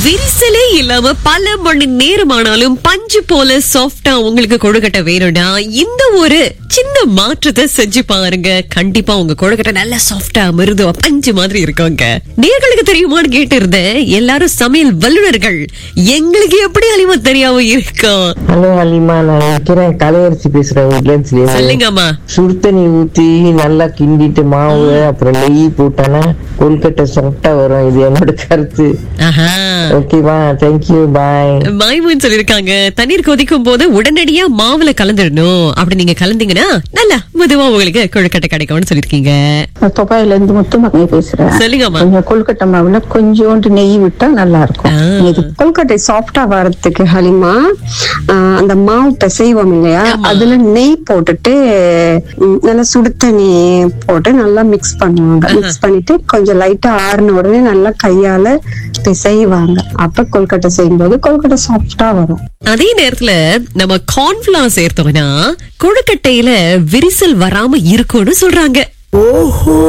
விரிசலே இல்லாம பல மணி நேரம் ஆனாலும் பஞ்சு போல சாஃப்டா உங்களுக்கு கொழுக்கட்டை வேணும்னா இந்த ஒரு சின்ன மாற்றத்தை செஞ்சு பாருங்க கண்டிப்பா உங்க கொழுக்கட்டை நல்லா சாஃப்டா மிருதுவா பஞ்சு மாதிரி இருக்குங்க நேர்களுக்கு தெரியுமான்னு கேட்டு இருந்தேன் எல்லாரும் சமையல் வல்லுநர்கள் எங்களுக்கு எப்படி அழிமா தெரியாம இருக்கும் ஹலோ அலிமா நான் நினைக்கிறேன் கலையரசி பேசுறேன் வீட்ல சொல்லுங்கம்மா சுடு தண்ணி ஊத்தி நல்லா கிண்டிட்டு மாவு அப்புறம் நெய் போட்டானா கொல்கட்டை சாஃப்டா வரும் இது என்னோட கருத்து ஆஹா ஓகேவா தேங்க்யூ பாய் மைமூன் சொல்லிருக்காங்க தண்ணீர் கொதிக்கும் போது உடனடியா மாவுல கலந்துடணும் அப்படி நீங்க கலந்தீங்கன்னா நல்லா மெதுவா உங்களுக்கு கொழுக்கட்டை கிடைக்கும்னு சொல்லிருக்கீங்க துபாயில இருந்து முத்துமகனை பேசுறேன் சொல்லுங்கம்மா கொஞ்சம் கொல்கட்டை மாவுல கொஞ்சோண்டு நெய் விட்டா நல்லா இருக்கும் ஆ. இது கொல்கட்டை சாஃப்டா வரதுக்கு ஹலிமா ஆஹ் அந்த மாவு பிசைவோம் இல்லையா ஆமா. அதுல நெய் போட்டுட்டு ம், நல்லா சுடு தண்ணி போட்டு நல்லா மிக்ஸ் பண்ணுவாங்க மிக்ஸ் பண்ணிட்டு கொஞ்சம் லைட்டா ஆறுன உடனே நல்லா கையால பிசைவாங்க அப்ப கொல்கட்டை செய்யும்போது கொல்கட்டை சாஃப்டா வரும் அதே நேரத்துல நம்ம கார்ன்ஃபிளவர் சேர்த்தோம்னா கொழுக்கட்டையில விரிசல் வராம இருக்கும்னு சொல்றாங்க ஓஹோ